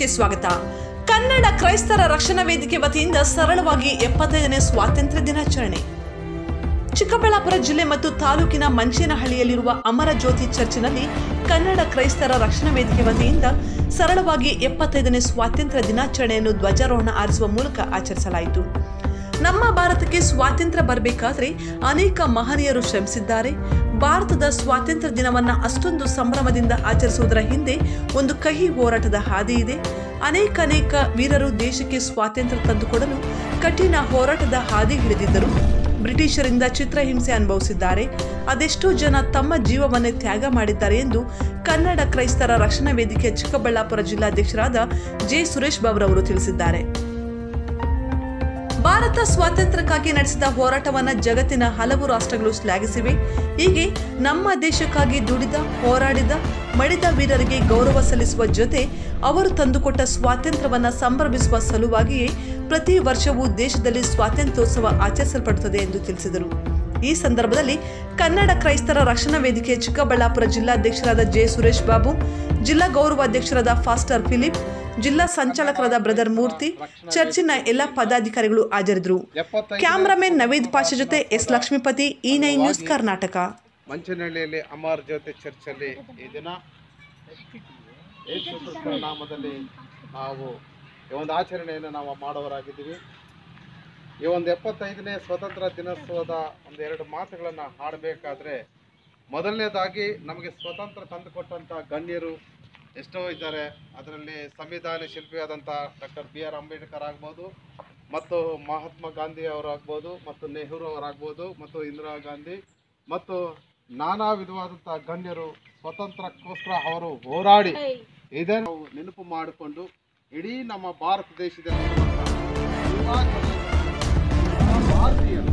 ನ್ಯೂಸ್ಗೆ ಸ್ವಾಗತ ಕನ್ನಡ ಕ್ರೈಸ್ತರ ರಕ್ಷಣಾ ವೇದಿಕೆ ವತಿಯಿಂದ ಸರಳವಾಗಿ ಎಪ್ಪತ್ತೈದನೇ ಸ್ವಾತಂತ್ರ್ಯ ದಿನಾಚರಣೆ ಚಿಕ್ಕಬಳ್ಳಾಪುರ ಜಿಲ್ಲೆ ಮತ್ತು ತಾಲೂಕಿನ ಮಂಚೇನಹಳ್ಳಿಯಲ್ಲಿರುವ ಅಮರ ಜ್ಯೋತಿ ಚರ್ಚಿನಲ್ಲಿ ಕನ್ನಡ ಕ್ರೈಸ್ತರ ರಕ್ಷಣಾ ವೇದಿಕೆ ವತಿಯಿಂದ ಸರಳವಾಗಿ ಎಪ್ಪತ್ತೈದನೇ ಸ್ವಾತಂತ್ರ್ಯ ದಿನಾಚರಣೆಯನ್ನು ಧ್ವಜಾರೋಹಣ ಆರಿಸುವ ಮೂಲಕ ಆಚರಿಸಲಾಯಿತು ನಮ್ಮ ಭಾರತಕ್ಕೆ ಸ್ವಾತಂತ್ರ್ಯ ಬರಬೇಕಾದ್ರೆ ಅನೇಕ ಮಹನೀಯರು ಶ್ರಮಿಸಿದ್ದಾರೆ ಭಾರತದ ಸ್ವಾತಂತ್ರ್ಯ ದಿನವನ್ನ ಅಷ್ಟೊಂದು ಸಂಭ್ರಮದಿಂದ ಆಚರಿಸುವುದರ ಹಿಂದೆ ಒಂದು ಕಹಿ ಹೋರಾಟದ ಹಾದಿ ಇದೆ ಅನೇಕ ಅನೇಕ ವೀರರು ದೇಶಕ್ಕೆ ಸ್ವಾತಂತ್ರ್ಯ ತಂದುಕೊಡಲು ಕಠಿಣ ಹೋರಾಟದ ಹಾದಿ ಹಿಡಿದಿದ್ದರು ಬ್ರಿಟಿಷರಿಂದ ಚಿತ್ರಹಿಂಸೆ ಅನುಭವಿಸಿದ್ದಾರೆ ಅದೆಷ್ಟೋ ಜನ ತಮ್ಮ ಜೀವವನ್ನೇ ತ್ಯಾಗ ಮಾಡಿದ್ದಾರೆ ಎಂದು ಕನ್ನಡ ಕ್ರೈಸ್ತರ ರಕ್ಷಣಾ ವೇದಿಕೆ ಚಿಕ್ಕಬಳ್ಳಾಪುರ ಜಿಲ್ಲಾಧ್ಯಕ್ಷರಾದ ಜೆ ಸುರೇಶ್ ಬಾಬು ಅವರು ತಿಳಿಸಿದ್ದಾರೆ ಭಾರತ ಸ್ವಾತಂತ್ರ್ಯಕ್ಕಾಗಿ ನಡೆಸಿದ ಹೋರಾಟವನ್ನ ಜಗತ್ತಿನ ಹಲವು ರಾಷ್ಟ್ರಗಳು ಶ್ಲಾಘಿಸಿವೆ ಹೀಗೆ ನಮ್ಮ ದೇಶಕ್ಕಾಗಿ ದುಡಿದ ಹೋರಾಡಿದ ಮಡಿದ ವೀರರಿಗೆ ಗೌರವ ಸಲ್ಲಿಸುವ ಜೊತೆ ಅವರು ತಂದುಕೊಟ್ಟ ಸ್ವಾತಂತ್ರ್ಯವನ್ನ ಸಂಭ್ರಮಿಸುವ ಸಲುವಾಗಿಯೇ ಪ್ರತಿ ವರ್ಷವೂ ದೇಶದಲ್ಲಿ ಸ್ವಾತಂತ್ರ್ಯೋತ್ಸವ ಆಚರಿಸಲ್ಪಡುತ್ತದೆ ಎಂದು ತಿಳಿಸಿದರು ಈ ಸಂದರ್ಭದಲ್ಲಿ ಕನ್ನಡ ಕ್ರೈಸ್ತರ ರಕ್ಷಣಾ ವೇದಿಕೆ ಚಿಕ್ಕಬಳ್ಳಾಪುರ ಜಿಲ್ಲಾಧ್ಯಕ್ಷರಾದ ಜೆ ಸುರೇಶ್ ಬಾಬು ಜಿಲ್ಲಾ ಗೌರವಾಧ್ಯಕ್ಷರಾದ ಫಾಸ್ಟರ್ ಫಿಲಿಪ್ ಜಿಲ್ಲಾ ಸಂಚಾಲಕರಾದ ಬ್ರದರ್ ಮೂರ್ತಿ ಚರ್ಚಿನ ಎಲ್ಲ ಪದಾಧಿಕಾರಿಗಳು ಹಾಜರಿದ್ದರು ಕ್ಯಾಮರಾಮನ್ ನವೀದ್ ಪಾಷಾ ಜೊತೆ S Lakshmipathi E nine news Karnataka ಮಂಚನಹಳ್ಳಿಯಲ್ಲಿ ಅಮರ್ ಜ್ಯೋತಿ ಚರ್ಚಲ್ಲಿ ಈ ದಿನ ಯೇಸು ಕ್ರಿಸ್ತನ ನಾಮದಲ್ಲಿ ನಾವು ಈ ಒಂದು ಆಚರಣೆಯನ್ನು ನಾವು ಮಾಡುವರಾಗಿದ್ದೀವಿ ಈ ಒಂದು ಎಪ್ಪತ್ತೈದನೇ ಸ್ವತಂತ್ರ ದಿನೋತ್ಸವದ ಒಂದು ಎರಡು ಮಾತುಗಳನ್ನು ಹಾಡಬೇಕಾದ್ರೆ ಮೊದಲನೇದಾಗಿ ನಮಗೆ ಸ್ವತಂತ್ರ ತಂದುಕೊಟ್ಟಂಥ ಗಣ್ಯರು ಎಷ್ಟೋ ಇದ್ದಾರೆ ಅದರಲ್ಲಿ ಸಂವಿಧಾನ ಶಿಲ್ಪಿಯಾದಂಥ ಡಾಕ್ಟರ್ ಬಿ ಆರ್ ಅಂಬೇಡ್ಕರ್ ಆಗ್ಬೋದು ಮತ್ತು ಮಹಾತ್ಮ ಗಾಂಧಿ ಅವರಾಗ್ಬೋದು ಮತ್ತು ನೆಹರು ಅವರಾಗ್ಬೋದು ಮತ್ತು ಇಂದಿರಾ ಗಾಂಧಿ ಮತ್ತು ನಾನಾ ವಿಧವಾದಂಥ ಗಣ್ಯರು ಸ್ವತಂತ್ರಕ್ಕೋಸ್ಕರ ಅವರು ಹೋರಾಡಿ ಇದನ್ನು ನಾವು ನೆನಪು ಮಾಡಿಕೊಂಡು ಇಡೀ ನಮ್ಮ ಭಾರತ ದೇಶದಲ್ಲಿ ಭಾರತೀಯರು